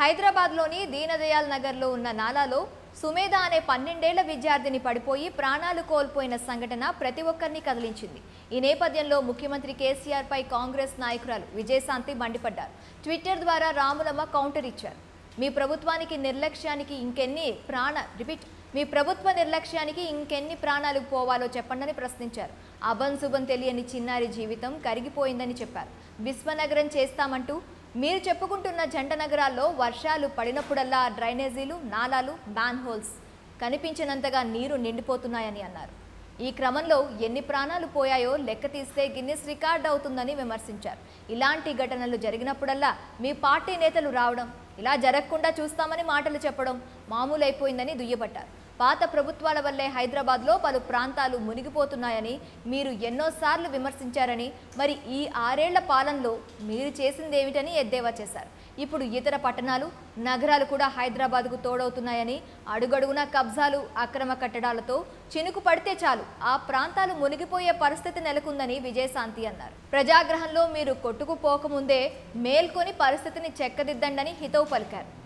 హైదరాబాద్లోని దీనదయాల్ నగర్లో ఉన్న నాలాలో సుమేధ అనే పన్నెండేళ్ల విద్యార్థిని పడిపోయి ప్రాణాలు కోల్పోయిన సంఘటన ప్రతి ఒక్కరిని కదిలించింది ఈ నేపథ్యంలో ముఖ్యమంత్రి కేసీఆర్ పై కాంగ్రెస్ నాయకురాలు విజయశాంతి మండిపడ్డారు ట్విట్టర్ ద్వారా రాములమ్మ కౌంటర్ ఇచ్చారు మీ ప్రభుత్వానికి నిర్లక్ష్యానికి ఇంకెన్ని ప్రాణ రిపీట్ మీ ప్రభుత్వ నిర్లక్ష్యానికి ఇంకెన్ని ప్రాణాలు పోవాలో చెప్పండని ప్రశ్నించారు అభం శుభం తెలియని చిన్నారి జీవితం కరిగిపోయిందని చెప్పారు విశ్వనగరం చేస్తామంటూ మీరు చెప్పుకుంటున్న జంట నగరాల్లో వర్షాలు పడినప్పుడల్లా డ్రైనేజీలు నాలాలు మ్యాన్ హోల్స్ కనిపించినంతగా నీరు నిండిపోతున్నాయని అన్నారు ఈ క్రమంలో ఎన్ని ప్రాణాలు పోయాయో లెక్క తీస్తే గిన్నిస్ రికార్డ్ అవుతుందని విమర్శించారు ఇలాంటి ఘటనలు జరిగినప్పుడల్లా మీ పార్టీ నేతలు రావడం ఇలా జరగకుండా చూస్తామని మాటలు చెప్పడం మామూలైపోయిందని దుయ్యబట్టారు పాత ప్రభుత్వాల వల్లే హైదరాబాద్లో పలు ప్రాంతాలు మునిగిపోతున్నాయని మీరు ఎన్నోసార్లు విమర్శించారని మరి ఈ ఆరేళ్ల పాలనలో మీరు చేసిందేమిటని ఎద్దేవా చేశారు ఇప్పుడు ఇతర పట్టణాలు నగరాలు కూడా హైదరాబాద్కు తోడవుతున్నాయని అడుగడుగునా కబ్జాలు అక్రమ కట్టడాలతో చినుకు పడితే చాలు ఆ ప్రాంతాలు మునిగిపోయే పరిస్థితి నెలకొందని విజయశాంతి అన్నారు ప్రజాగ్రహంలో మీరు కొట్టుకుపోకముందే మేల్కొని పరిస్థితిని చెక్కదిద్దండని హితవు పలికారు